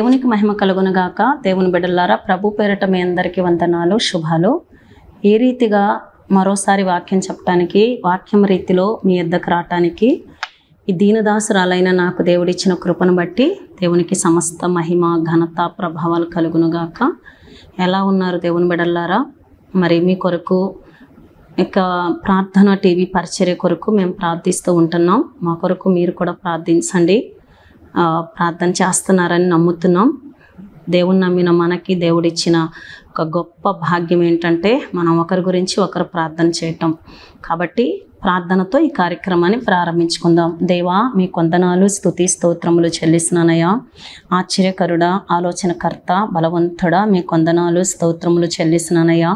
దేవునికి మహిమ కలుగునుగాక దేవుని బిడ్డలారా ప్రభు పేరట మీ అందరికీ వందనాలు శుభాలు ఏ రీతిగా మరోసారి వాక్యం చెప్పడానికి వాక్యం రీతిలో మీ యొద్దకు రావటానికి ఈ దీనదాసురాలైన నాకు దేవుడిచ్చిన కృపను బట్టి దేవునికి సమస్త మహిమ ఘనత ప్రభావాలు కలుగునుగాక ఎలా ఉన్నారు దేవుని బిడ్డలారా మరి మీ కొరకు ఇక ప్రార్థన టీవీ పరిచర్య కొరకు మేము ప్రార్థిస్తూ ఉంటున్నాం మా కొరకు మీరు కూడా ప్రార్థించండి ఆ, ప్రార్థన చేస్తున్నారని నమ్ముతున్నాం దేవుని నమ్మిన మనకి దేవుడిచ్చిన ఒక గొప్ప భాగ్యం ఏంటంటే మనం ఒకరి గురించి ఒకరు ప్రార్థన చేయటం కాబట్టి ప్రార్థనతో ఈ కార్యక్రమాన్ని ప్రారంభించుకుందాం దేవా మీ కొందనాలు స్తుతి స్తోత్రములు చెల్లిస్తున్నానయ్యా ఆశ్చర్యకరుడా ఆలోచనకర్త బలవంతుడా మీ కొందనాలు స్తోత్రములు చెల్లిస్తున్నానయ్యా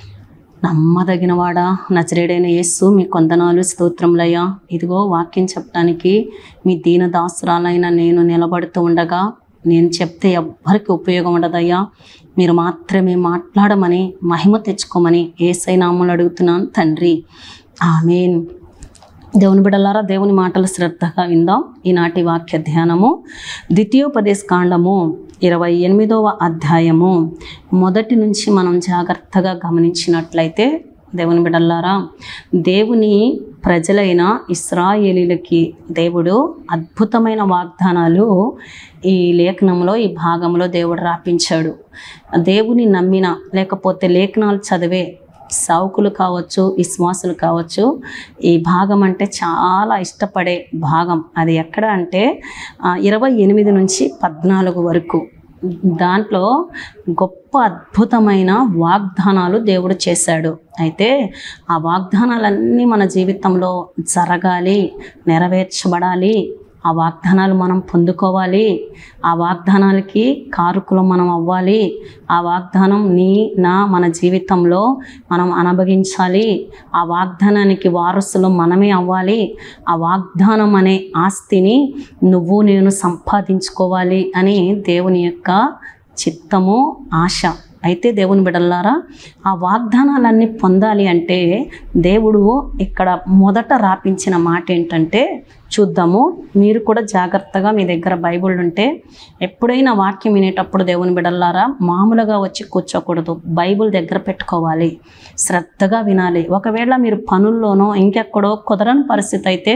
నమ్మదగినవాడా నజరేడైన యేసు మీ కొందనాలు స్తోత్రములయ్యా ఇదిగో వాక్యం చెప్పడానికి మీ దీనదాసురాలైన నేను నిలబడుతూ ఉండగా నేను చెప్తే ఎవ్వరికి ఉపయోగం ఉండదయ్యా మీరు మాత్రమే మాట్లాడమని మహిమ తెచ్చుకోమని ఏసై నామలు అడుగుతున్నాను తండ్రి ఆమెన్ దేవుని బిడలారా దేవుని మాటలు శ్రద్ధగా విందాం ఈనాటి వాక్య ధ్యానము ద్వితీయోపదేశ కాండము ఇరవై ఎనిమిదవ అధ్యాయము మొదటి నుంచి మనం జాగ్రత్తగా గమనించినట్లయితే దేవుని బిడల్లారా దేవుని ప్రజలైన ఇస్రాయేలీలకి దేవుడు అద్భుతమైన వాగ్దానాలు ఈ లేఖనంలో ఈ భాగంలో దేవుడు రాపించాడు దేవుని నమ్మిన లేకపోతే లేఖనాలు చదివే సావుకులు కావచ్చు విశ్వాసులు కావచ్చు ఈ భాగం అంటే చాలా ఇష్టపడే భాగం అది ఎక్కడ అంటే ఆ, ఇరవై ఎనిమిది నుంచి పద్నాలుగు వరకు దాంట్లో గొప్ప అద్భుతమైన వాగ్దానాలు దేవుడు చేశాడు అయితే ఆ వాగ్దానాలన్నీ మన జీవితంలో జరగాలి నెరవేర్చబడాలి ఆ వాగ్దానాలు మనం పొందుకోవాలి ఆ వాగ్దానాలకి కారుకులు మనం అవ్వాలి ఆ వాగ్దానం నీ నా మన జీవితంలో మనం అనుభవించాలి ఆ వాగ్దానానికి వారసులు మనమే అవ్వాలి ఆ వాగ్దానం అనే ఆస్తిని నువ్వు నేను సంపాదించుకోవాలి అని దేవుని యొక్క చిత్తము ఆశ అయితే దేవుని బిడల్లారా ఆ వాగ్దానాలన్నీ పొందాలి అంటే దేవుడు ఇక్కడ మొదట రాపించిన మాట ఏంటంటే చూద్దాము మీరు కూడా జాగ్రత్తగా మీ దగ్గర బైబిల్ ఉంటే ఎప్పుడైనా వాక్యం వినేటప్పుడు దేవుని బిడల్లారా మామూలుగా వచ్చి కూర్చోకూడదు బైబిల్ దగ్గర పెట్టుకోవాలి శ్రద్ధగా వినాలి ఒకవేళ మీరు పనుల్లోనో ఇంకెక్కడో కుదరని పరిస్థితి అయితే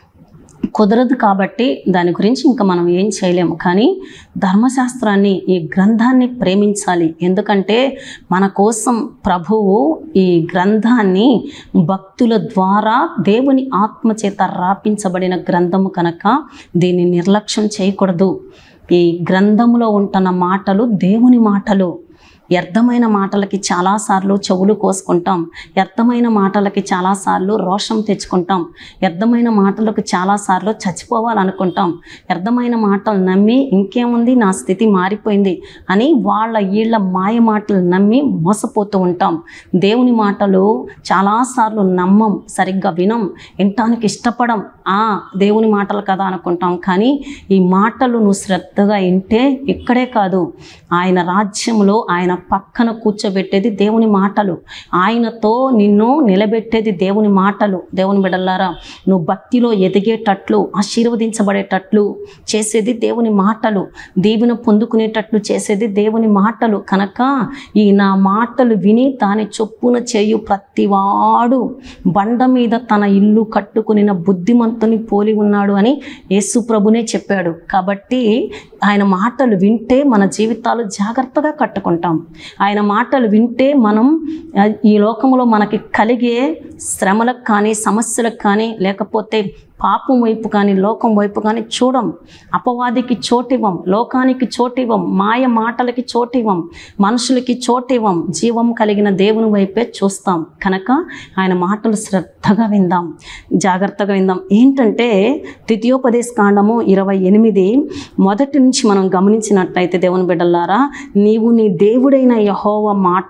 కుదరదు కాబట్టి దాని గురించి ఇంకా మనం ఏం చేయలేము కానీ ధర్మశాస్త్రాన్ని ఈ గ్రంథాన్ని ప్రేమించాలి ఎందుకంటే మన కోసం ప్రభువు ఈ గ్రంథాన్ని భక్తుల ద్వారా దేవుని ఆత్మచేత రాపించబడిన గ్రంథము కనుక దీన్ని నిర్లక్ష్యం చేయకూడదు ఈ గ్రంథములో ఉంటున్న మాటలు దేవుని మాటలు వ్యర్థమైన మాటలకి చాలాసార్లు చెవులు కోసుకుంటాం వ్యర్థమైన మాటలకి చాలాసార్లు రోషం తెచ్చుకుంటాం వ్యర్థమైన మాటలకు చాలాసార్లు చచ్చిపోవాలనుకుంటాం వ్యర్థమైన మాటలు నమ్మి ఇంకేముంది నా స్థితి మారిపోయింది అని వాళ్ళ వీళ్ళ మాయ మాటలు నమ్మి మోసపోతూ ఉంటాం దేవుని మాటలు చాలాసార్లు నమ్మం సరిగ్గా వినం వినటానికి ఇష్టపడం ఆ దేవుని మాటలు కదా అనుకుంటాం కానీ ఈ మాటలు నువ్వు శ్రద్ధగా వింటే ఇక్కడే కాదు ఆయన రాజ్యంలో ఆయన పక్కన కూర్చోబెట్టేది దేవుని మాటలు ఆయనతో నిన్ను నిలబెట్టేది దేవుని మాటలు దేవుని బిడల్లారా నువ్వు భక్తిలో ఎదిగేటట్లు ఆశీర్వదించబడేటట్లు చేసేది దేవుని మాటలు దీవెన పొందుకునేటట్లు చేసేది దేవుని మాటలు కనుక ఈ నా మాటలు విని దాని చొప్పున చేయు ప్రతివాడు బండ మీద తన ఇల్లు కట్టుకునిన బుద్ధిమంతుని పోలి ఉన్నాడు అని యేసు ప్రభునే చెప్పాడు కాబట్టి ఆయన మాటలు వింటే మన జీవితాలు జాగ్రత్తగా కట్టుకుంటాం ఆయన మాటలు వింటే మనం ఆ, ఈ లోకంలో మనకి కలిగే శ్రమలకు కానీ సమస్యలకు కానీ లేకపోతే పాపం వైపు కానీ లోకం వైపు కానీ చూడం అపవాదికి చోటివ్వం లోకానికి చోటివ్వం మాయ మాటలకి చోటివ్వం మనుషులకి చోటివ్వం జీవం కలిగిన దేవుని వైపే చూస్తాం కనుక ఆయన మాటలు శ్రద్ధగా విందాం జాగ్రత్తగా విందాం ఏంటంటే ద్వితీయోపదేశ కాండము ఇరవై ఎనిమిది మొదటి నుంచి మనం గమనించినట్లయితే దేవుని బిడ్డలారా నీవు నీ దేవుడైన యహోవ మాట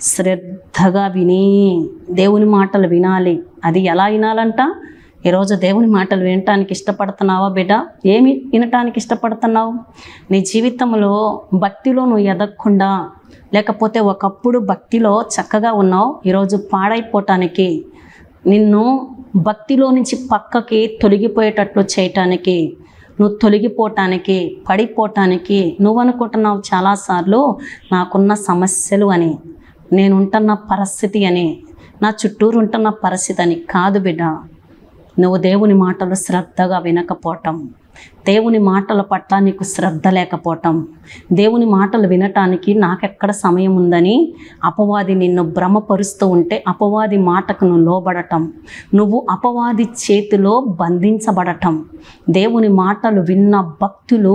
శ్రద్ధగా విని దేవుని మాటలు వినాలి అది ఎలా వినాలంట ఈరోజు దేవుని మాటలు వినటానికి ఇష్టపడుతున్నావా బిడ్డ ఏమి వినటానికి ఇష్టపడుతున్నావు నీ జీవితంలో భక్తిలో నువ్వు ఎదగకుండా లేకపోతే ఒకప్పుడు భక్తిలో చక్కగా ఉన్నావు ఈరోజు పాడైపోవటానికి నిన్ను భక్తిలో నుంచి పక్కకి తొలగిపోయేటట్లు చేయటానికి నువ్వు తొలగిపోవటానికి పడిపోవటానికి నువ్వు అనుకుంటున్నావు చాలాసార్లు నాకున్న సమస్యలు అని నేను ఉంటున్న పరిస్థితి అని నా చుట్టూరు ఉంటున్న పరిస్థితి అని కాదు బిడ్డ నువ్వు దేవుని మాటలు శ్రద్ధగా వినకపోవటం దేవుని మాటల పట్ల నీకు శ్రద్ధ లేకపోవటం దేవుని మాటలు వినటానికి నాకెక్కడ సమయం ఉందని అపవాది నిన్ను భ్రమపరుస్తూ ఉంటే అపవాది మాటకు నువ్వు లోబడటం నువ్వు అపవాది చేతిలో బంధించబడటం దేవుని మాటలు విన్న భక్తులు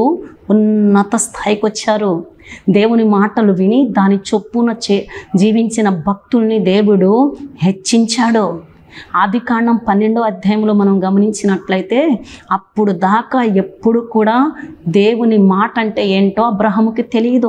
ఉన్నత స్థాయికి వచ్చారు దేవుని మాటలు విని దాని చొప్పున చే జీవించిన భక్తుల్ని దేవుడు హెచ్చించాడు ఆది కాండం పన్నెండో అధ్యాయంలో మనం గమనించినట్లయితే అప్పుడు దాకా ఎప్పుడు కూడా దేవుని మాట అంటే ఏంటో అబ్రహముకి తెలియదు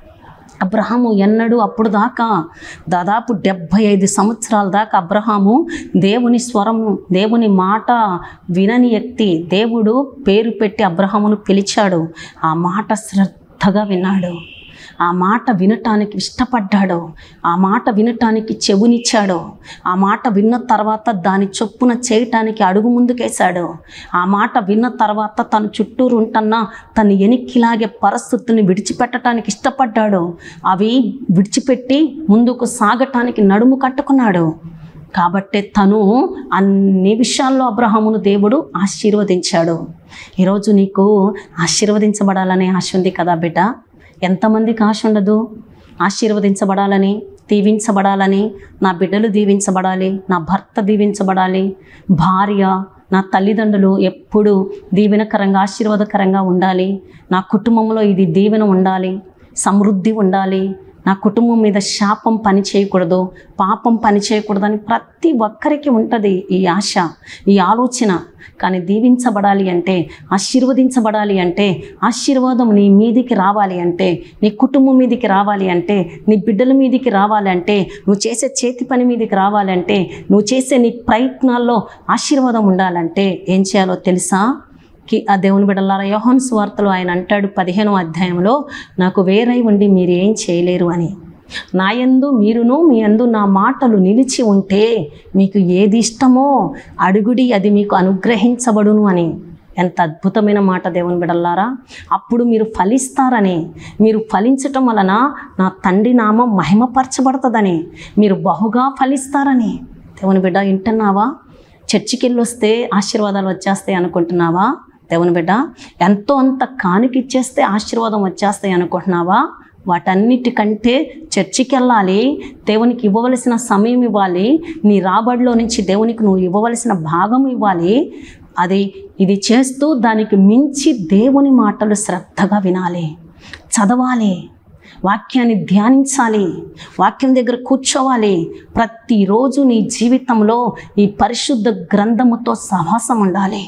అబ్రహాము ఎన్నడూ అప్పుడు దాకా దాదాపు డెబ్భై ఐదు సంవత్సరాల దాకా అబ్రహాము దేవుని స్వరము దేవుని మాట వినని వ్యక్తి దేవుడు పేరు పెట్టి అబ్రహామును పిలిచాడు ఆ మాట శ్రద్ధగా విన్నాడు ఆ మాట వినటానికి ఇష్టపడ్డాడు ఆ మాట వినటానికి చెవునిచ్చాడు ఆ మాట విన్న తర్వాత దాని చొప్పున చేయటానికి అడుగు ముందుకేశాడు ఆ మాట విన్న తర్వాత తన చుట్టూరు ఉంటున్న తన ఎనిక్కిలాగే పరిస్థితుల్ని విడిచిపెట్టడానికి ఇష్టపడ్డాడు అవి విడిచిపెట్టి ముందుకు సాగటానికి నడుము కట్టుకున్నాడు కాబట్టి తను అన్ని విషయాల్లో అబ్రహామును దేవుడు ఆశీర్వదించాడు ఈరోజు నీకు ఆశీర్వదించబడాలనే ఆశ ఉంది కదా బిడ్డ ఎంతమందికి ఆశ ఉండదు ఆశీర్వదించబడాలని దీవించబడాలని నా బిడ్డలు దీవించబడాలి నా భర్త దీవించబడాలి భార్య నా తల్లిదండ్రులు ఎప్పుడు దీవెనకరంగా ఆశీర్వాదకరంగా ఉండాలి నా కుటుంబంలో ఇది దీవెన ఉండాలి సమృద్ధి ఉండాలి నా కుటుంబం మీద శాపం పని చేయకూడదు పాపం పని చేయకూడదని ప్రతి ఒక్కరికి ఉంటుంది ఈ ఆశ ఈ ఆలోచన కానీ దీవించబడాలి అంటే ఆశీర్వదించబడాలి అంటే ఆశీర్వాదం నీ మీదికి రావాలి అంటే నీ కుటుంబం మీదికి రావాలి అంటే నీ బిడ్డల మీదికి రావాలి అంటే నువ్వు చేసే చేతి పని మీదికి రావాలంటే నువ్వు చేసే నీ ప్రయత్నాల్లో ఆశీర్వాదం ఉండాలంటే ఏం చేయాలో తెలుసా కి ఆ దేవుని బిడ్డలారా యోహాను సువార్తలో ఆయన అంటాడు పదిహేనో అధ్యాయంలో నాకు వేరై ఉండి మీరు ఏం చేయలేరు అని నా యందు మీరును మీ యందు నా మాటలు నిలిచి ఉంటే మీకు ఏది ఇష్టమో అడుగుడి అది మీకు అనుగ్రహించబడును అని ఎంత అద్భుతమైన మాట దేవుని బిడల్లారా అప్పుడు మీరు ఫలిస్తారని మీరు ఫలించటం వలన నా తండ్రి నామం మహిమపరచబడుతుందని మీరు బహుగా ఫలిస్తారని దేవుని బిడ్డ వింటున్నావా చర్చికి వెళ్ళి వస్తే ఆశీర్వాదాలు వచ్చేస్తాయి అనుకుంటున్నావా దేవుని బిడ్డ ఎంతో అంత కానుకిచ్చేస్తే ఆశీర్వాదం వచ్చేస్తాయి అనుకుంటున్నావా వాటన్నిటికంటే చర్చికి వెళ్ళాలి దేవునికి ఇవ్వవలసిన సమయం ఇవ్వాలి నీ రాబడిలో నుంచి దేవునికి నువ్వు ఇవ్వవలసిన భాగం ఇవ్వాలి అది ఇది చేస్తూ దానికి మించి దేవుని మాటలు శ్రద్ధగా వినాలి చదవాలి వాక్యాన్ని ధ్యానించాలి వాక్యం దగ్గర కూర్చోవాలి ప్రతిరోజు నీ జీవితంలో ఈ పరిశుద్ధ గ్రంథముతో సహవాసం ఉండాలి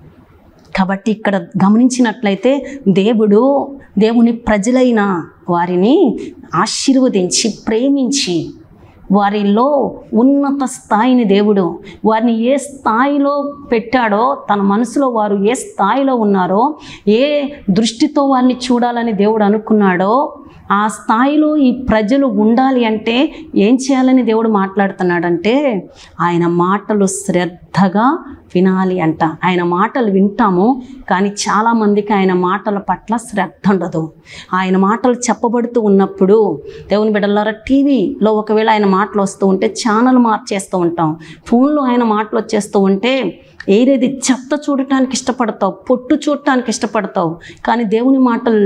కాబట్టి ఇక్కడ గమనించినట్లయితే దేవుడు దేవుని ప్రజలైన వారిని ఆశీర్వదించి ప్రేమించి వారిలో ఉన్నత స్థాయిని దేవుడు వారిని ఏ స్థాయిలో పెట్టాడో తన మనసులో వారు ఏ స్థాయిలో ఉన్నారో ఏ దృష్టితో వారిని చూడాలని దేవుడు అనుకున్నాడో ఆ స్థాయిలో ఈ ప్రజలు ఉండాలి అంటే ఏం చేయాలని దేవుడు మాట్లాడుతున్నాడంటే ఆయన మాటలు శ్రద్ధగా వినాలి అంట ఆయన మాటలు వింటాము కానీ చాలామందికి ఆయన మాటల పట్ల శ్రద్ధ ఉండదు ఆయన మాటలు చెప్పబడుతూ ఉన్నప్పుడు దేవుని బిడ్డలారా టీవీలో ఒకవేళ ఆయన మాటలు వస్తూ ఉంటే ఛానల్ మార్చేస్తూ ఉంటాం ఫోన్లో ఆయన మాటలు వచ్చేస్తూ ఉంటే ఏదేది చెత్త చూడటానికి ఇష్టపడతావు పొట్టు చూడటానికి ఇష్టపడతావు కానీ దేవుని మాటలు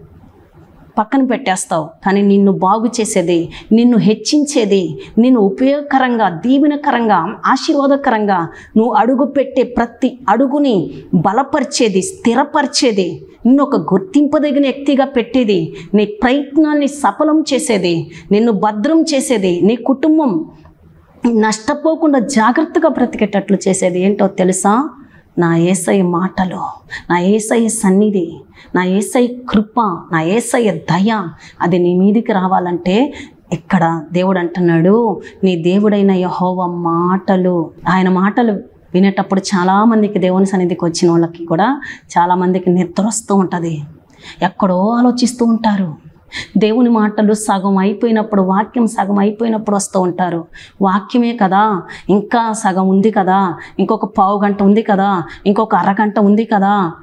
పక్కన పెట్టేస్తావు కానీ నిన్ను బాగు చేసేది నిన్ను హెచ్చించేది నిన్ను ఉపయోగకరంగా దీవెనకరంగా ఆశీర్వాదకరంగా నువ్వు అడుగు పెట్టే ప్రతి అడుగుని బలపరిచేది స్థిరపరిచేది నిన్ను ఒక గుర్తింపదగిన వ్యక్తిగా పెట్టేది నీ ప్రయత్నాన్ని సఫలం చేసేది నిన్ను భద్రం చేసేది నీ కుటుంబం నష్టపోకుండా జాగ్రత్తగా బ్రతికేటట్లు చేసేది ఏంటో తెలుసా నా ఏసై మాటలు నా ఏసై సన్నిధి నా ఏసై కృప నా ఏసయ్య దయ అది నీ మీదికి రావాలంటే ఇక్కడ దేవుడు అంటున్నాడు నీ దేవుడైన యహోవ మాటలు ఆయన మాటలు వినేటప్పుడు చాలామందికి దేవుని సన్నిధికి వచ్చిన వాళ్ళకి కూడా చాలామందికి నిద్ర వస్తూ ఉంటుంది ఎక్కడో ఆలోచిస్తూ ఉంటారు దేవుని మాటలు సగం అయిపోయినప్పుడు వాక్యం సగం అయిపోయినప్పుడు వస్తూ ఉంటారు వాక్యమే కదా ఇంకా సగం ఉంది కదా ఇంకొక పావు గంట ఉంది కదా ఇంకొక అరగంట ఉంది కదా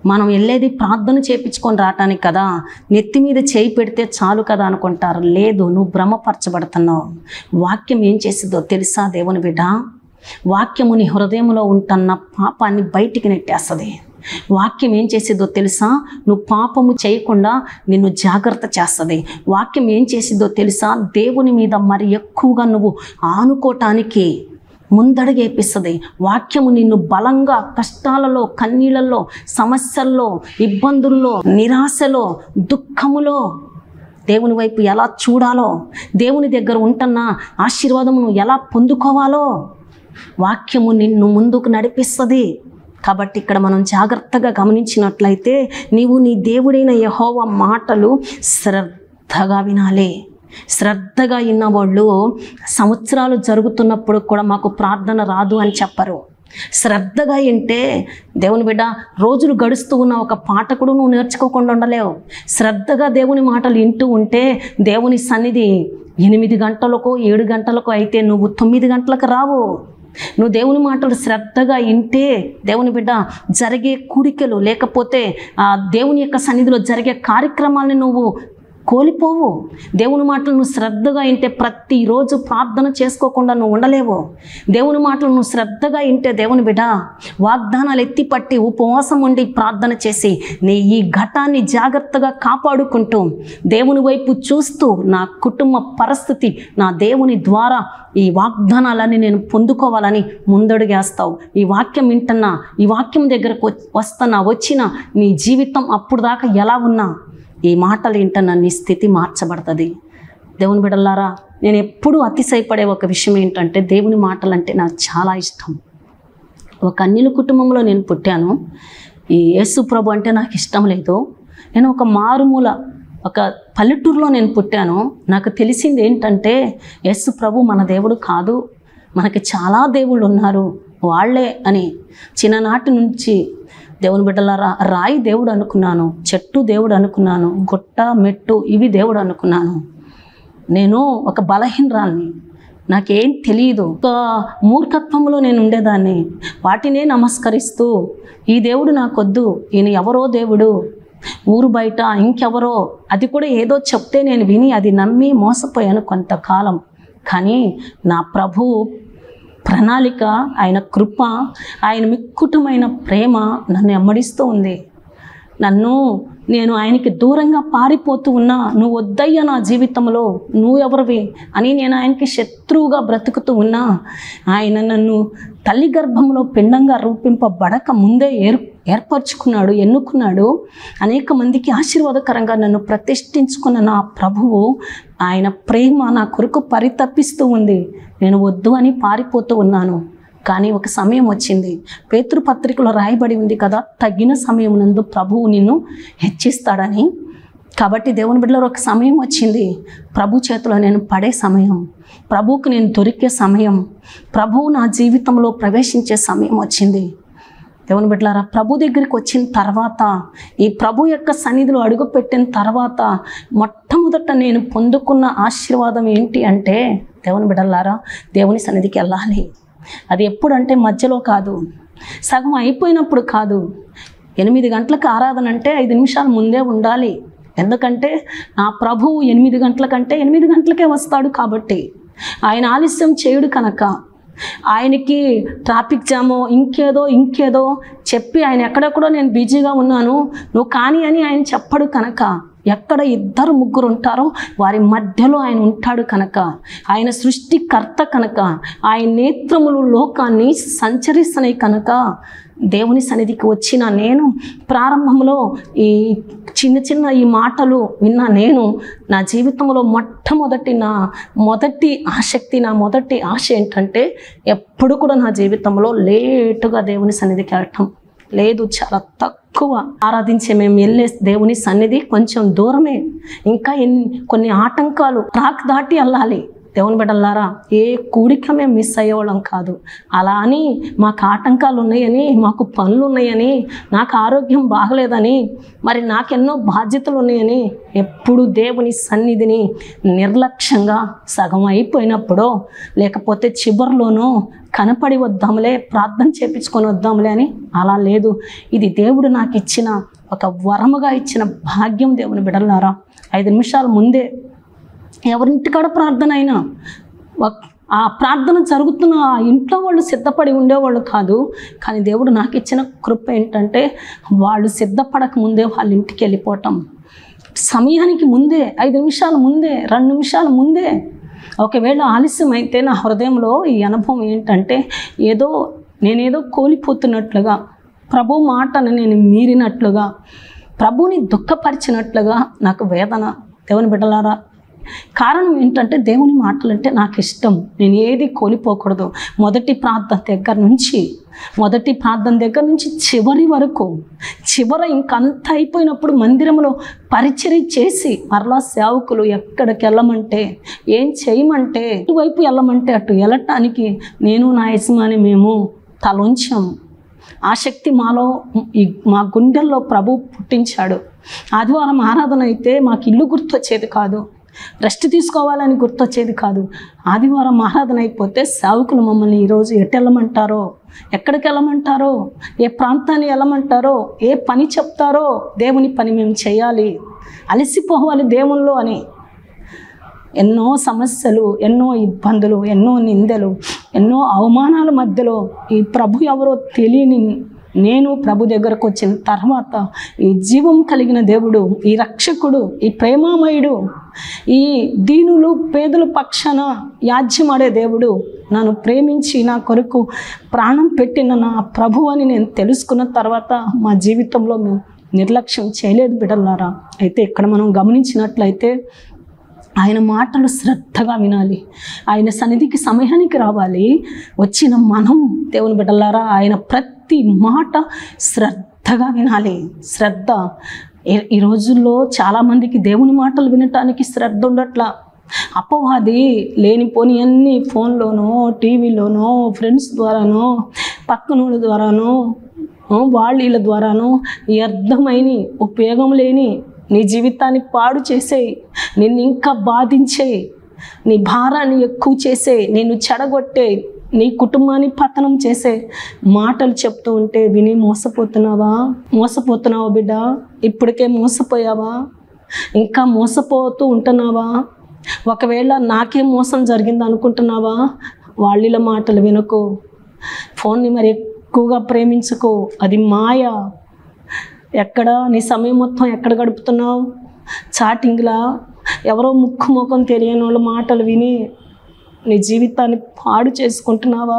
మనం వెళ్ళేది ప్రార్థన చేపించుకొని రావటానికి కదా నెత్తి మీద చేయి పెడితే చాలు కదా అనుకుంటారు లేదు నువ్వు భ్రమపరచబడుతున్నావు వాక్యం ఏం చేసిందో తెలుసా దేవుని బిడ్డ వాక్యము నీ హృదయంలో ఉంటున్న పాపాన్ని బయటికి నెట్టేస్తుంది వాక్యం ఏం చేసిద్దో తెలుసా నువ్వు పాపము చేయకుండా నిన్ను జాగ్రత్త చేస్తుంది వాక్యం ఏం చేసిద్దో తెలుసా దేవుని మీద మరి ఎక్కువగా నువ్వు ఆనుకోవటానికి ముందడుగేపిస్తుంది వాక్యము నిన్ను బలంగా కష్టాలలో కన్నీళ్ళల్లో సమస్యల్లో ఇబ్బందుల్లో నిరాశలో దుఃఖములో దేవుని వైపు ఎలా చూడాలో దేవుని దగ్గర ఉంటున్న ఆశీర్వాదమును ఎలా పొందుకోవాలో వాక్యము నిన్ను ముందుకు నడిపిస్తుంది కాబట్టి ఇక్కడ మనం జాగ్రత్తగా గమనించినట్లయితే నీవు నీ దేవుడైన యహోవ మాటలు శ్రద్ధగా వినాలి శ్రద్ధగా విన్న వాళ్ళు సంవత్సరాలు జరుగుతున్నప్పుడు కూడా మాకు ప్రార్థన రాదు అని చెప్పరు శ్రద్ధగా వింటే దేవుని బిడ్డ రోజులు గడుస్తూ ఉన్న ఒక పాట కూడా నువ్వు నేర్చుకోకుండా ఉండలేవు శ్రద్ధగా దేవుని మాటలు వింటూ ఉంటే దేవుని సన్నిధి ఎనిమిది గంటలకు ఏడు గంటలకు అయితే నువ్వు తొమ్మిది గంటలకు రావు నువ్వు దేవుని మాటలు శ్రద్ధగా వింటే దేవుని బిడ్డ జరిగే కూడికలు లేకపోతే ఆ దేవుని యొక్క సన్నిధిలో జరిగే కార్యక్రమాల్ని నువ్వు కోల్పోవు దేవుని మాటలు నువ్వు శ్రద్ధగా వింటే ప్రతిరోజు ప్రార్థన చేసుకోకుండా నువ్వు ఉండలేవు దేవుని మాటలు నువ్వు శ్రద్ధగా వింటే దేవుని బిడ్డ వాగ్దానాలు ఎత్తిపట్టి ఉపవాసం ఉండి ప్రార్థన చేసి నీ ఈ ఘటాన్ని జాగ్రత్తగా కాపాడుకుంటూ దేవుని వైపు చూస్తూ నా కుటుంబ పరిస్థితి నా దేవుని ద్వారా ఈ వాగ్దానాలన్నీ నేను పొందుకోవాలని ముందడుగేస్తావు ఈ వాక్యం వింటున్నా ఈ వాక్యం దగ్గరకు వచ్- వస్తున్నా వచ్చిన నీ జీవితం అప్పుడు దాకా ఎలా ఉన్నా ఈ మాటలు వింటున్న నీ స్థితి మార్చబడుతుంది దేవుని బిడ్డలారా నేను ఎప్పుడూ అతిశయపడే ఒక విషయం ఏంటంటే దేవుని మాటలు అంటే నాకు చాలా ఇష్టం ఒక అన్యుల కుటుంబంలో నేను పుట్టాను ఈ యేసు ప్రభు అంటే నాకు ఇష్టం లేదు నేను ఒక మారుమూల ఒక పల్లెటూరులో నేను పుట్టాను నాకు తెలిసింది ఏంటంటే యేసు ప్రభు మన దేవుడు కాదు మనకి చాలా దేవుళ్ళు ఉన్నారు వాళ్ళే అని చిన్ననాటి నుంచి దేవుని బిడ్డలారా రాయి దేవుడు అనుకున్నాను చెట్టు దేవుడు అనుకున్నాను గుట్ట మెట్టు ఇవి దేవుడు అనుకున్నాను నేను ఒక బలహీనరాల్ని నాకేం తెలియదు ఒక మూర్ఖత్వంలో నేను ఉండేదాన్ని వాటినే నమస్కరిస్తూ ఈ దేవుడు నాకొద్దు ఈయన ఎవరో దేవుడు ఊరు బయట ఇంకెవరో అది కూడా ఏదో చెప్తే నేను విని అది నమ్మి మోసపోయాను కొంతకాలం కానీ నా ప్రభు ప్రణాళిక ఆయన కృప ఆయన మిక్కుటమైన ప్రేమ నన్ను ఎమ్మడిస్తూ ఉంది నన్ను నేను ఆయనకి దూరంగా పారిపోతూ ఉన్నా నువ్వు వద్దయ్యా నా జీవితంలో నువ్వు ఎవరివి అని నేను ఆయనకి శత్రువుగా బ్రతుకుతూ ఉన్నా ఆయన నన్ను తల్లి గర్భంలో పిండంగా రూపింపబడక ముందే ఏర్ ఏర్పరచుకున్నాడు ఎన్నుకున్నాడు అనేక మందికి ఆశీర్వాదకరంగా నన్ను ప్రతిష్ఠించుకున్న నా ప్రభువు ఆయన ప్రేమ నా కొరకు పరితపిస్తూ ఉంది నేను వద్దు అని పారిపోతూ ఉన్నాను కానీ ఒక సమయం వచ్చింది పేతృపత్రికలో రాయబడి ఉంది కదా తగిన సమయం నందు ప్రభువు నిన్ను హెచ్చిస్తాడని కాబట్టి దేవుని బిడ్డలో ఒక సమయం వచ్చింది ప్రభు చేతిలో నేను పడే సమయం ప్రభువుకు నేను దొరికే సమయం ప్రభువు నా జీవితంలో ప్రవేశించే సమయం వచ్చింది దేవుని బిడ్డలారా ప్రభు దగ్గరికి వచ్చిన తర్వాత ఈ ప్రభు యొక్క సన్నిధిలో అడుగుపెట్టిన తర్వాత మొట్టమొదట నేను పొందుకున్న ఆశీర్వాదం ఏంటి అంటే దేవుని బిడ్డలారా దేవుని సన్నిధికి వెళ్ళాలి అది ఎప్పుడంటే మధ్యలో కాదు సగం అయిపోయినప్పుడు కాదు ఎనిమిది గంటలకు ఆరాధన అంటే ఐదు నిమిషాల ముందే ఉండాలి ఎందుకంటే నా ప్రభువు ఎనిమిది గంటల కంటే ఎనిమిది గంటలకే వస్తాడు కాబట్టి ఆయన ఆలస్యం చేయుడు కనుక ఆయనకి ట్రాఫిక్ జామో ఇంకేదో ఇంకేదో చెప్పి ఆయన ఎక్కడెక్కడో నేను బిజీగా ఉన్నాను నువ్వు కానీ అని ఆయన చెప్పడు కనుక ఎక్కడ ఇద్దరు ముగ్గురు ఉంటారో వారి మధ్యలో ఆయన ఉంటాడు కనుక ఆయన సృష్టికర్త కనుక ఆయన నేత్రములు లోకాన్ని సంచరిస్తున్నాయి కనుక దేవుని సన్నిధికి వచ్చిన నేను ప్రారంభంలో ఈ చిన్న చిన్న ఈ మాటలు విన్న నేను నా జీవితంలో మొట్టమొదటి నా మొదటి ఆసక్తి నా మొదటి ఆశ ఏంటంటే ఎప్పుడు కూడా నా జీవితంలో లేటుగా దేవుని సన్నిధికి వెళ్ళటం లేదు చాలా తక్కువ ఆరాధించే మేము వెళ్ళే దేవుని సన్నిధి కొంచెం దూరమే ఇంకా ఎన్ని కొన్ని ఆటంకాలు ట్రాక్ దాటి వెళ్ళాలి దేవుని బిడ్డలారా ఏ కూడిక మేము మిస్ అయ్యేవాళ్ళం కాదు అలా అని మాకు ఆటంకాలు ఉన్నాయని మాకు పనులు ఉన్నాయని నాకు ఆరోగ్యం బాగలేదని మరి నాకెన్నో బాధ్యతలు ఉన్నాయని ఎప్పుడు దేవుని సన్నిధిని నిర్లక్ష్యంగా సగం అయిపోయినప్పుడో లేకపోతే చివరిలోనో కనపడి వద్దాంలే ప్రార్థన చేపించుకొని వద్దాంలే అని అలా లేదు ఇది దేవుడు నాకు ఇచ్చిన ఒక వరముగా ఇచ్చిన భాగ్యం దేవుని బిడలారా ఐదు నిమిషాల ముందే ఎవరింటికాడ ప్రార్థన అయినా ఒక్- ఆ ప్రార్థన జరుగుతున్న ఆ ఇంట్లో వాళ్ళు సిద్ధపడి ఉండేవాళ్ళు కాదు కానీ దేవుడు నాకు ఇచ్చిన కృప ఏంటంటే వాళ్ళు సిద్ధపడక ముందే వాళ్ళ ఇంటికి వెళ్ళిపోవటం సమయానికి ముందే ఐదు నిమిషాల ముందే రెండు నిమిషాల ముందే ఒకవేళ ఆలస్యం అయితే నా హృదయంలో ఈ అనుభవం ఏంటంటే ఏదో నేనేదో కోల్పోతున్నట్లుగా ప్రభు మాటను నేను మీరినట్లుగా ప్రభుని దుఃఖపరిచినట్లుగా నాకు వేదన దేవుని బిడ్డలారా కారణం ఏంటంటే దేవుని మాటలు అంటే నాకు ఇష్టం నేను ఏది కోల్పోకూడదు మొదటి ప్రార్థన దగ్గర నుంచి మొదటి ప్రార్థన దగ్గర నుంచి చివరి వరకు చివర ఇంకంత అయిపోయినప్పుడు మందిరంలో పరిచర్య చేసి మరలా సేవకులు ఎక్కడికి వెళ్ళమంటే ఏం చేయమంటే ఇటువైపు వెళ్ళమంటే అటు వెళ్ళటానికి నేను నా యజమాని మేము తలొంచాం ఆ శక్తి మాలో ఈ మా గుండెల్లో ప్రభు పుట్టించాడు ఆదివారం ఆరాధన అయితే మాకు ఇల్లు గుర్తొచ్చేది కాదు రెస్ట్ తీసుకోవాలని గుర్తొచ్చేది కాదు ఆదివారం ఆరాధన అయిపోతే సేవకులు మమ్మల్ని ఈరోజు ఎటు వెళ్ళమంటారో ఎక్కడికి వెళ్ళమంటారో ఏ ప్రాంతాన్ని వెళ్ళమంటారో ఏ పని చెప్తారో దేవుని పని మేము చేయాలి అలసిపోవాలి దేవుల్లో అని ఎన్నో సమస్యలు ఎన్నో ఇబ్బందులు ఎన్నో నిందలు ఎన్నో అవమానాల మధ్యలో ఈ ప్రభు ఎవరో తెలియని నేను ప్రభు దగ్గరకు వచ్చిన తర్వాత ఈ జీవం కలిగిన దేవుడు ఈ రక్షకుడు ఈ ప్రేమామయుడు ఈ దీనులు పేదల పక్షాన యాజ్యమాడే దేవుడు నన్ను ప్రేమించి నా కొరకు ప్రాణం పెట్టిన నా ప్రభు అని నేను తెలుసుకున్న తర్వాత మా జీవితంలో మేము నిర్లక్ష్యం చేయలేదు బిడ్డలారా అయితే ఇక్కడ మనం గమనించినట్లయితే ఆయన మాటలు శ్రద్ధగా వినాలి ఆయన సన్నిధికి సమయానికి రావాలి వచ్చిన మనం దేవుని బిడ్డలారా ఆయన ప్రతి మాట శ్రద్ధగా వినాలి శ్రద్ధ ఈ- ఈ రోజుల్లో చాలామందికి దేవుని మాటలు వినటానికి శ్రద్ధ ఉండట్లా అపవాది లేనిపోని అన్ని ఫోన్లోనో టీవీలోనో ఫ్రెండ్స్ ద్వారానో పక్కనోళ్ళ ద్వారానో ఆ, వాళ్ళ వీళ్ళ ద్వారానో వ్యర్థమైన ఉపయోగం లేని నీ జీవితాన్ని పాడు చేసేయి నిన్ను ఇంకా బాధించేయి నీ భారాన్ని ఎక్కువ చేసే నిన్ను చెడగొట్టే నీ కుటుంబాన్ని పతనం చేసే మాటలు చెప్తూ ఉంటే విని మోసపోతున్నావా మోసపోతున్నావా బిడ్డ ఇప్పటికే మోసపోయావా ఇంకా మోసపోతూ ఉంటున్నావా ఒకవేళ నాకే మోసం జరిగింది అనుకుంటున్నావా వాళ్ళ మాటలు వినకు ఫోన్ని మరి ఎక్కువగా ప్రేమించుకో అది మాయ ఎక్కడ నీ సమయం మొత్తం ఎక్కడ గడుపుతున్నావు చాటింగ్లా ఎవరో ముక్కు ముఖం తెలియని వాళ్ళ మాటలు విని నీ జీవితాన్ని పాడు చేసుకుంటున్నావా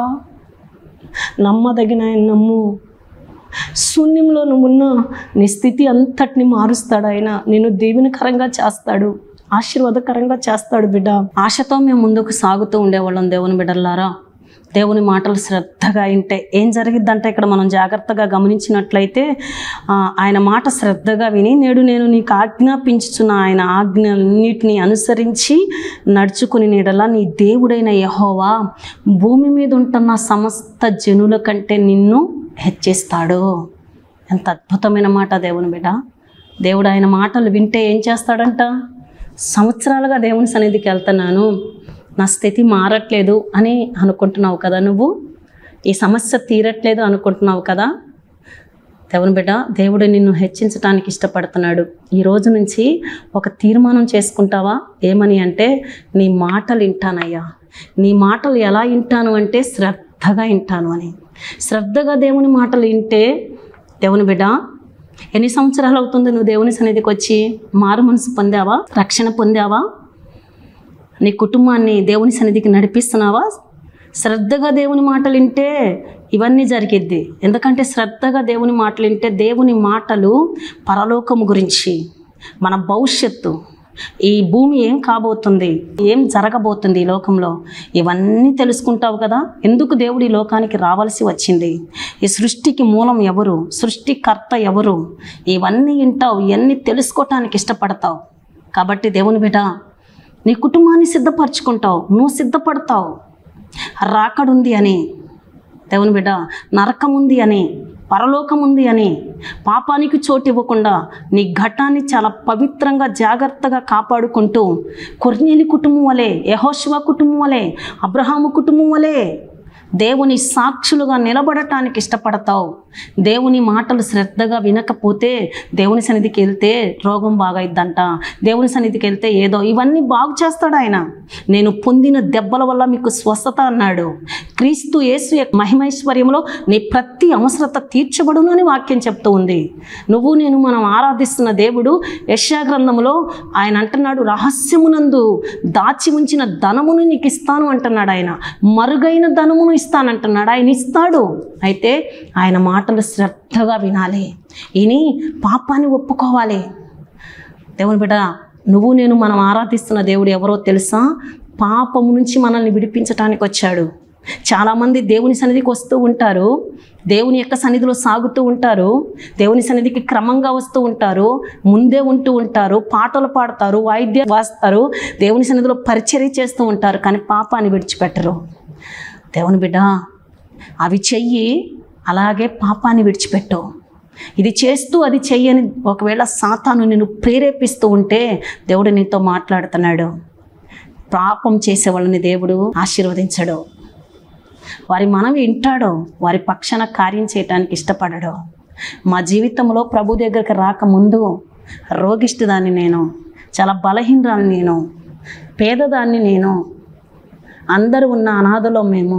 నమ్మదగిన ఆయన నమ్ము శూన్యంలో నువ్వున్న నీ స్థితి అంతటిని మారుస్తాడు ఆయన నేను దీవెనకరంగా చేస్తాడు ఆశీర్వాదకరంగా చేస్తాడు బిడ్డ ఆశతో మేము ముందుకు సాగుతూ ఉండేవాళ్ళం దేవుని బిడ్డలారా దేవుని మాటలు శ్రద్ధగా వింటే ఏం జరిగిద్దంటే ఇక్కడ మనం జాగ్రత్తగా గమనించినట్లయితే ఆ, ఆయన మాట శ్రద్ధగా విని నేడు నేను నీకు ఆజ్ఞాపించుచున్న ఆయన ఆజ్ఞలన్నిటిని అనుసరించి నడుచుకుని నీడలా నీ దేవుడైన యహోవా భూమి మీద ఉంటున్న సమస్త జనుల కంటే నిన్ను హెచ్చిస్తాడు ఎంత అద్భుతమైన మాట దేవుని బిడ్డ దేవుడు ఆయన మాటలు వింటే ఏం చేస్తాడంట సంవత్సరాలుగా దేవుని సన్నిధికి వెళ్తున్నాను నా స్థితి మారట్లేదు అని అనుకుంటున్నావు కదా నువ్వు ఈ సమస్య తీరట్లేదు అనుకుంటున్నావు కదా దేవుని బిడ్డ దేవుడు నిన్ను హెచ్చించడానికి ఇష్టపడుతున్నాడు ఈ రోజు నుంచి ఒక తీర్మానం చేసుకుంటావా ఏమని అంటే నీ మాటలు వింటానయ్యా నీ మాటలు ఎలా వింటాను అంటే శ్రద్ధగా వింటాను అని శ్రద్ధగా దేవుని మాటలు వింటే దేవుని బిడ్డ ఎన్ని సంవత్సరాలు అవుతుంది నువ్వు దేవుని సన్నిధికి వచ్చి మారు మనసు పొందావా రక్షణ పొందావా నీ కుటుంబాన్ని దేవుని సన్నిధికి నడిపిస్తున్నావా శ్రద్ధగా దేవుని మాటలు వింటే ఇవన్నీ జరిగిద్ది ఎందుకంటే శ్రద్ధగా దేవుని మాటలు వింటే దేవుని మాటలు పరలోకము గురించి మన భవిష్యత్తు ఈ భూమి ఏం కాబోతుంది ఏం జరగబోతుంది ఈ లోకంలో ఇవన్నీ తెలుసుకుంటావు కదా ఎందుకు దేవుడు ఈ లోకానికి రావాల్సి వచ్చింది ఈ సృష్టికి మూలం ఎవరు సృష్టికర్త ఎవరు ఇవన్నీ వింటావు ఇవన్నీ తెలుసుకోవటానికి ఇష్టపడతావు కాబట్టి దేవుని బిడ్డ నీ కుటుంబాన్ని సిద్ధపరచుకుంటావు నువ్వు సిద్ధపడతావు రాకడుంది అని దేవుని బిడ్డ నరకం ఉంది అని పరలోకం ఉంది అని పాపానికి చోటు ఇవ్వకుండా నీ ఘటాన్ని చాలా పవిత్రంగా జాగ్రత్తగా కాపాడుకుంటూ కొర్నేలి కుటుంబం వలె యహోశివ కుటుంబం వలె అబ్రహాము కుటుంబం వలె దేవుని సాక్షులుగా నిలబడటానికి ఇష్టపడతావు దేవుని మాటలు శ్రద్ధగా వినకపోతే దేవుని సన్నిధికి వెళ్తే రోగం బాగైద్దంట దేవుని సన్నిధికి వెళ్తే ఏదో ఇవన్నీ బాగు చేస్తాడు ఆయన నేను పొందిన దెబ్బల వల్ల మీకు స్వస్థత అన్నాడు క్రీస్తు యేసు యొక్క మహిమైశ్వర్యంలో నీ ప్రతి అవసరత తీర్చబడును అని వాక్యం చెప్తూ ఉంది నువ్వు నేను మనం ఆరాధిస్తున్న దేవుడు యశా గ్రంథంలో ఆయన అంటున్నాడు రహస్యమునందు దాచి ఉంచిన ధనమును నీకు ఇస్తాను అంటున్నాడు ఆయన మరుగైన ధనమును ఇస్తానంటున్నాడు ఆయన ఇస్తాడు అయితే ఆయన మాటలు శ్రద్ధగా వినాలి విని పాపాన్ని ఒప్పుకోవాలి దేవుని బిడ్డ నువ్వు నేను మనం ఆరాధిస్తున్న దేవుడు ఎవరో తెలుసా పాపము నుంచి మనల్ని విడిపించటానికి వచ్చాడు చాలామంది దేవుని సన్నిధికి వస్తూ ఉంటారు దేవుని యొక్క సన్నిధిలో సాగుతూ ఉంటారు దేవుని సన్నిధికి క్రమంగా వస్తూ ఉంటారు ముందే ఉంటూ ఉంటారు పాటలు పాడతారు వాయిద్యం వాస్తారు దేవుని సన్నిధిలో పరిచర్య చేస్తూ ఉంటారు కానీ పాపాన్ని విడిచిపెట్టరు దేవుని బిడ్డ అవి చెయ్యి అలాగే పాపాన్ని విడిచిపెట్టు ఇది చేస్తూ అది చెయ్యని ఒకవేళ సాతాను నిన్ను ప్రేరేపిస్తూ ఉంటే దేవుడు నీతో మాట్లాడుతున్నాడు పాపం చేసే వాళ్ళని దేవుడు ఆశీర్వదించడు వారి మనం వింటాడు వారి పక్షాన కార్యం చేయటానికి ఇష్టపడడు మా జీవితంలో ప్రభు దగ్గరికి రాకముందు రోగిష్టిదాన్ని నేను చాలా బలహీనరాన్ని నేను పేదదాన్ని నేను అందరూ ఉన్న అనాథలో మేము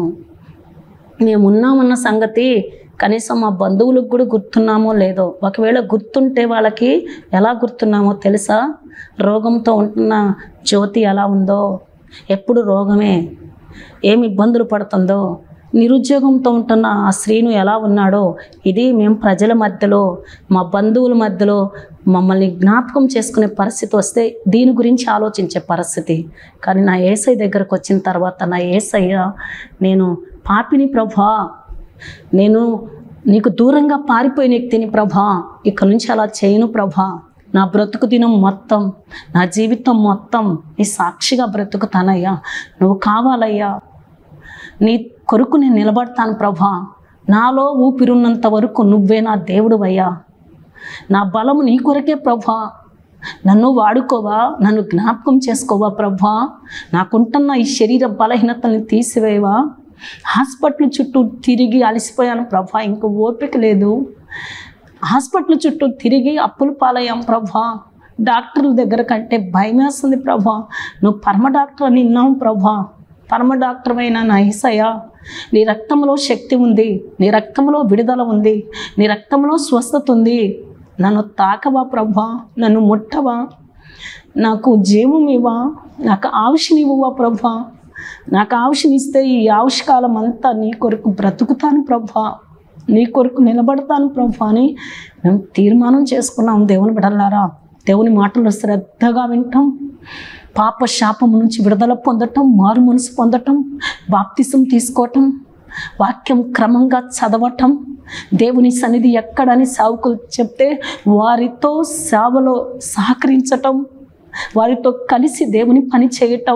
మేము ఉన్నామన్న సంగతి కనీసం మా బంధువులకు కూడా గుర్తున్నామో లేదో ఒకవేళ గుర్తుంటే వాళ్ళకి ఎలా గుర్తున్నామో తెలుసా రోగంతో ఉంటున్న జ్యోతి ఎలా ఉందో ఎప్పుడు రోగమే ఏమి ఇబ్బందులు పడుతుందో నిరుద్యోగంతో ఉంటున్న ఆ శ్రీను ఎలా ఉన్నాడో ఇది మేము ప్రజల మధ్యలో మా బంధువుల మధ్యలో మమ్మల్ని జ్ఞాపకం చేసుకునే పరిస్థితి వస్తే దీని గురించి ఆలోచించే పరిస్థితి కానీ నా ఏసై దగ్గరకు వచ్చిన తర్వాత నా ఏసయ్య నేను పాపిని ప్రభా నేను నీకు దూరంగా పారిపోయి నీకు తిని ప్రభా ఇక నుంచి అలా చేయను ప్రభా నా బ్రతుకు దినం మొత్తం నా జీవితం మొత్తం నీ సాక్షిగా బ్రతుకుతానయ్యా నువ్వు కావాలయ్యా నీ కొరకు నేను నిలబడతాను ప్రభా నాలో ఊపిరున్నంత వరకు నువ్వే నా దేవుడు అయ్యా నా బలము నీ కొరకే ప్రభా నన్ను వాడుకోవా నన్ను జ్ఞాపకం చేసుకోవా ప్రభా నాకుంటున్న ఈ శరీర బలహీనతల్ని తీసివేవా హాస్పిటల్ చుట్టూ తిరిగి అలసిపోయాను ప్రభా ఇంక ఓపిక లేదు హాస్పిటల్ చుట్టూ తిరిగి అప్పులు పాలయ్యాం ప్రభా డాక్టర్ల దగ్గర కంటే భయం వేస్తుంది ప్రభా నువ్వు పరమ డాక్టర్ అని విన్నాం ప్రభా పరమ డాక్టర్ అయిన నా ఈసయ్య నీ రక్తంలో శక్తి ఉంది నీ రక్తంలో విడుదల ఉంది నీ రక్తంలో స్వస్థత ఉంది నన్ను తాకవా ప్రభా నన్ను ముట్టవా నాకు జీవం ఇవ్వా నాకు ఆవుషనివ్వవా ప్రభా నాకు ఆవుషనిస్తే ఈ ఆవుషకాలం అంతా నీ కొరకు బ్రతుకుతాను ప్రభా నీ కొరకు నిలబడతాను ప్రభా అని మేము తీర్మానం చేసుకున్నాం దేవుని బిడల్లారా దేవుని మాటలు శ్రద్ధగా వింటాం పాప శాపం నుంచి విడుదల పొందటం మారు మనసు పొందటం బాప్తిసం తీసుకోవటం వాక్యం క్రమంగా చదవటం దేవుని సన్నిధి ఎక్కడని సావుకులు చెప్తే వారితో సేవలో సహకరించటం వారితో కలిసి దేవుని పని చేయటం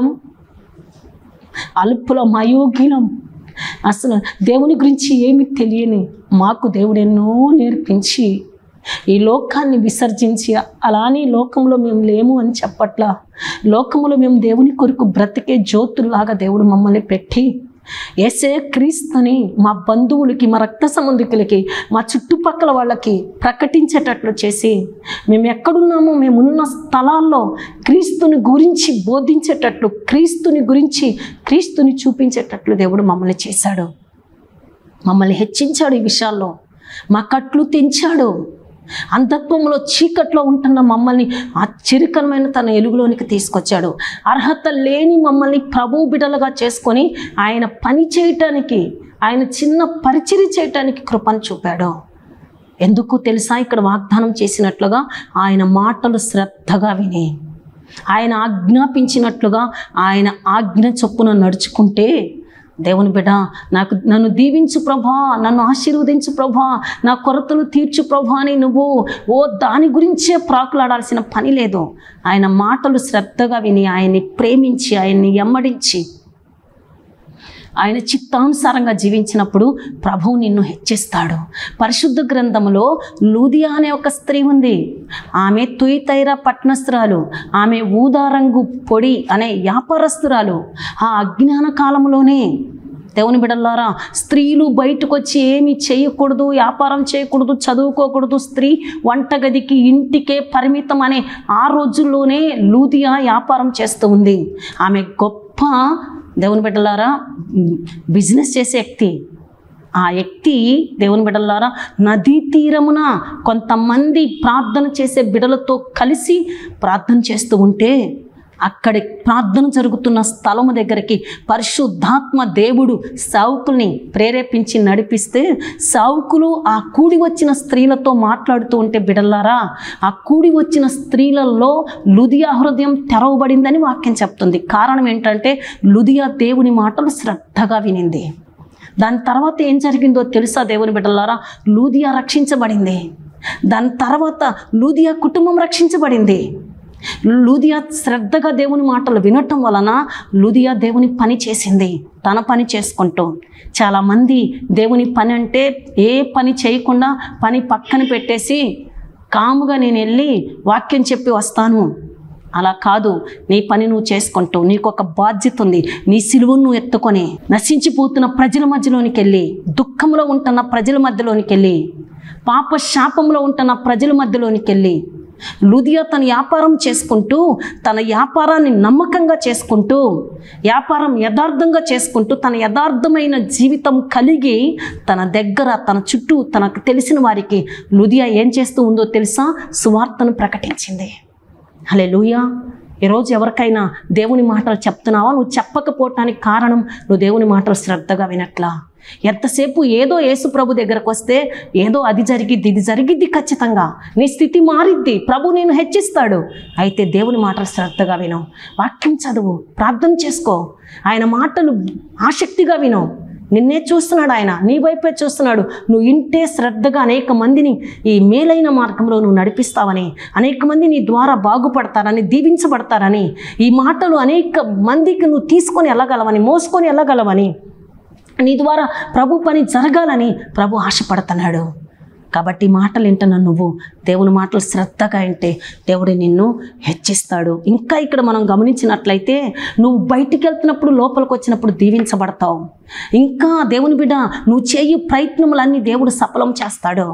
అల్పుల మయోగిలం అసలు దేవుని గురించి ఏమి తెలియని మాకు దేవుడు ఎన్నో నేర్పించి ఈ లోకాన్ని విసర్జించి అలానే ఈ లోకంలో మేము లేము అని చెప్పట్లా లోకంలో మేము దేవుని కొరకు బ్రతికే జ్యోతుల్లాగా దేవుడు మమ్మల్ని పెట్టి ఏసే క్రీస్తుని మా బంధువులకి మా రక్త సంబంధికులకి మా చుట్టుపక్కల వాళ్ళకి ప్రకటించేటట్లు చేసి మేము ఎక్కడున్నామో మేమున్న స్థలాల్లో క్రీస్తుని గురించి బోధించేటట్లు క్రీస్తుని గురించి క్రీస్తుని చూపించేటట్లు దేవుడు మమ్మల్ని చేశాడు మమ్మల్ని హెచ్చించాడు ఈ విషయాల్లో మా కట్లు తెంచాడు అంధత్వంలో చీకట్లో ఉంటున్న మమ్మల్ని ఆశ్చర్యకరమైన తన ఎలుగులోనికి తీసుకొచ్చాడు అర్హత లేని మమ్మల్ని ప్రభు బిడలుగా చేసుకొని ఆయన పని చేయటానికి ఆయన చిన్న పరిచర్య చేయటానికి కృపను చూపాడు ఎందుకు తెలుసా ఇక్కడ వాగ్దానం చేసినట్లుగా ఆయన మాటలు శ్రద్ధగా విని ఆయన ఆజ్ఞాపించినట్లుగా ఆయన ఆజ్ఞ చొప్పున నడుచుకుంటే దేవుని బిడ్డ నాకు నన్ను దీవించు ప్రభా నన్ను ఆశీర్వదించు ప్రభా నా కొరతలు తీర్చు ప్రభా అని నువ్వు ఓ దాని గురించే ప్రాకులాడాల్సిన పని లేదు ఆయన మాటలు శ్రద్ధగా విని ఆయన్ని ప్రేమించి ఆయన్ని ఎమ్మడించి ఆయన చిత్తానుసారంగా జీవించినప్పుడు ప్రభువు నిన్ను హెచ్చిస్తాడు పరిశుద్ధ గ్రంథములో లూదియా అనే ఒక స్త్రీ ఉంది ఆమె తుయితైర పట్నస్త్రాలు ఆమె ఊదారంగు పొడి అనే వ్యాపారస్తురాలు ఆ అజ్ఞాన కాలంలోనే దేవుని బిడల్లారా స్త్రీలు బయటకు వచ్చి ఏమి చేయకూడదు వ్యాపారం చేయకూడదు చదువుకోకూడదు స్త్రీ వంటగదికి ఇంటికే పరిమితం అనే ఆ రోజుల్లోనే లూదియా వ్యాపారం చేస్తూ ఉంది ఆమె గొప్ప దేవుని బిడ్డలారా బిజినెస్ చేసే వ్యక్తి ఆ వ్యక్తి దేవుని బిడ్డలారా నదీ తీరమున కొంతమంది ప్రార్థన చేసే బిడలతో కలిసి ప్రార్థన చేస్తూ ఉంటే అక్కడి ప్రార్థన జరుగుతున్న స్థలము దగ్గరికి పరిశుద్ధాత్మ దేవుడు సావుకుల్ని ప్రేరేపించి నడిపిస్తే సావుకులు ఆ కూడి వచ్చిన స్త్రీలతో మాట్లాడుతూ ఉంటే బిడల్లారా ఆ కూడి వచ్చిన స్త్రీలలో లుదియా హృదయం తెరవబడిందని వాక్యం చెప్తుంది కారణం ఏంటంటే లుదియా దేవుని మాటలు శ్రద్ధగా వినింది దాని తర్వాత ఏం జరిగిందో తెలుసా దేవుని బిడ్డలారా లూదియా రక్షించబడింది దాని తర్వాత లూదియా కుటుంబం రక్షించబడింది లూదియా శ్రద్ధగా దేవుని మాటలు వినటం వలన లూదియా దేవుని పని చేసింది తన పని చేసుకుంటూ చాలామంది దేవుని పని అంటే ఏ పని చేయకుండా పని పక్కన పెట్టేసి కాముగా నేను వెళ్ళి వాక్యం చెప్పి వస్తాను అలా కాదు నీ పని నువ్వు చేసుకుంటూ నీకు ఒక బాధ్యత ఉంది నీ సిలువను నువ్వు ఎత్తుకొని నశించిపోతున్న ప్రజల మధ్యలోనికి వెళ్ళి దుఃఖంలో ఉంటున్న ప్రజల మధ్యలోనికి వెళ్ళి పాప శాపంలో ఉంటున్న ప్రజల మధ్యలోనికి వెళ్ళి లుదియా తన వ్యాపారం చేసుకుంటూ తన వ్యాపారాన్ని నమ్మకంగా చేసుకుంటూ వ్యాపారం యథార్థంగా చేసుకుంటూ తన యథార్థమైన జీవితం కలిగి తన దగ్గర తన చుట్టూ తనకు తెలిసిన వారికి లుదియా ఏం చేస్తూ ఉందో తెలుసా సువార్తను ప్రకటించింది హలే లూయా ఈరోజు ఎవరికైనా దేవుని మాటలు చెప్తున్నావా నువ్వు చెప్పకపోవటానికి కారణం నువ్వు దేవుని మాటలు శ్రద్ధగా వినట్లా ఎంతసేపు ఏదో యేసు ప్రభు దగ్గరకు వస్తే ఏదో అది జరిగిద్ది ఇది జరిగిద్ది ఖచ్చితంగా నీ స్థితి మారిద్ది ప్రభు నేను హెచ్చిస్తాడు అయితే దేవుని మాటలు శ్రద్ధగా విను వాక్యం చదువు ప్రార్థన చేసుకో ఆయన మాటలు ఆసక్తిగా విను నిన్నే చూస్తున్నాడు ఆయన నీ వైపే చూస్తున్నాడు నువ్వు ఇంటే శ్రద్ధగా అనేక మందిని ఈ మేలైన మార్గంలో నువ్వు నడిపిస్తావని అనేక మంది నీ ద్వారా బాగుపడతారని దీవించబడతారని ఈ మాటలు అనేక మందికి నువ్వు తీసుకొని వెళ్ళగలవని మోసుకొని వెళ్ళగలవని నీ ద్వారా ప్రభు పని జరగాలని ప్రభు ఆశపడుతున్నాడు కాబట్టి ఈ మాటలు వింటున్న నువ్వు దేవుని మాటలు శ్రద్ధగా వింటే దేవుడు నిన్ను హెచ్చిస్తాడు ఇంకా ఇక్కడ మనం గమనించినట్లయితే నువ్వు బయటికి వెళ్తున్నప్పుడు లోపలికి వచ్చినప్పుడు దీవించబడతావు ఇంకా దేవుని బిడ్డ నువ్వు చేయు ప్రయత్నములన్నీ దేవుడు సఫలం చేస్తాడు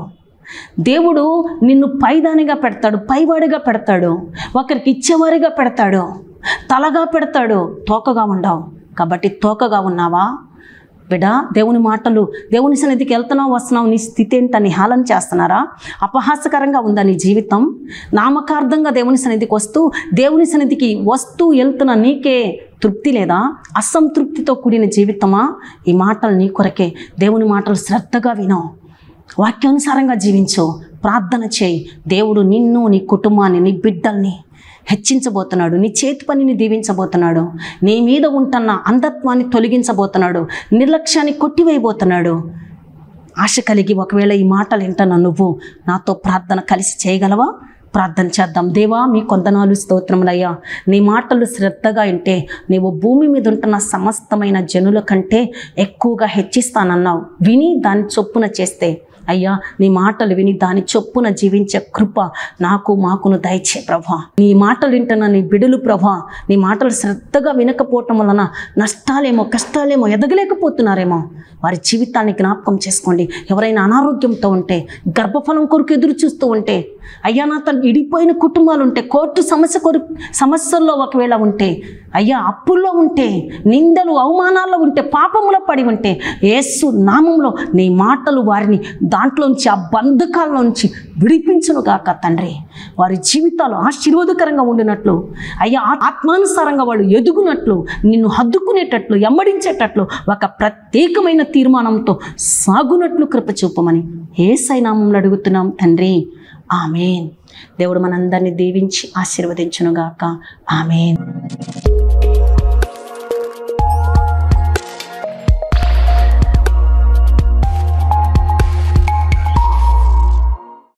దేవుడు నిన్ను పైదానిగా పెడతాడు పైవాడిగా పెడతాడు ఒకరికి ఇచ్చేవారిగా పెడతాడు తలగా పెడతాడు తోకగా ఉండవు కాబట్టి తోకగా ఉన్నావా బిడ్డ దేవుని మాటలు దేవుని సన్నిధికి వెళ్తున్నావు వస్తున్నావు నీ స్థితి ఏంటని హేళన చేస్తున్నారా అపహాస్యకరంగా ఉందా నీ జీవితం నామకార్థంగా దేవుని సన్నిధికి వస్తూ దేవుని సన్నిధికి వస్తూ వెళ్తున్న నీకే తృప్తి లేదా అసంతృప్తితో కూడిన జీవితమా ఈ మాటలు నీ కొరకే దేవుని మాటలు శ్రద్ధగా వినో వాక్యానుసారంగా జీవించు ప్రార్థన చేయి దేవుడు నిన్ను నీ కుటుంబాన్ని నీ బిడ్డల్ని హెచ్చించబోతున్నాడు నీ చేతి పనిని దీవించబోతున్నాడు నీ మీద ఉంటున్న అంధత్వాన్ని తొలగించబోతున్నాడు నిర్లక్ష్యాన్ని కొట్టివేయబోతున్నాడు ఆశ కలిగి ఒకవేళ ఈ మాటలు వింటున్న నువ్వు నాతో ప్రార్థన కలిసి చేయగలవా ప్రార్థన చేద్దాం దేవా మీ కొందనాలు స్తోత్రములయ్యా నీ మాటలు శ్రద్ధగా వింటే నీవు భూమి మీద ఉంటున్న సమస్తమైన జనుల కంటే ఎక్కువగా హెచ్చిస్తానన్నావు విని దాని చొప్పున చేస్తే అయ్యా నీ మాటలు విని దాని చొప్పున జీవించే కృప నాకు మాకును దయచే ప్రభా నీ మాటలు వింటున్న నీ బిడులు ప్రభా నీ మాటలు శ్రద్ధగా వినకపోవటం వలన నష్టాలేమో కష్టాలేమో ఎదగలేకపోతున్నారేమో వారి జీవితాన్ని జ్ఞాపకం చేసుకోండి ఎవరైనా అనారోగ్యంతో ఉంటే గర్భఫలం కొరకు ఎదురు చూస్తూ ఉంటే అయ్యా నా తను ఇడిపోయిన కుటుంబాలు ఉంటే కోర్టు సమస్య కొరకు సమస్యల్లో ఒకవేళ ఉంటే అయ్యా అప్పుల్లో ఉంటే నిందలు అవమానాల్లో ఉంటే పాపములో పడి ఉంటే యేసు నామంలో నీ మాటలు వారిని దాంట్లోంచి ఆ బంధకాల్లోంచి విడిపించును గాక తండ్రి వారి జీవితాలు ఆశీర్వాదకరంగా ఉండినట్లు అయ్యా ఆ- ఆత్మానుసారంగా వాళ్ళు ఎదుగునట్లు నిన్ను హద్దుకునేటట్లు ఎమ్మడించేటట్లు ఒక ప్రత్యేకమైన తీర్మానంతో సాగునట్లు కృప చూపమని ఏ సైనామంలో అడుగుతున్నాం తండ్రి ఆమెన్ దేవుడు మనందరినీ దీవించి ఆశీర్వదించునుగాక ఆమెన్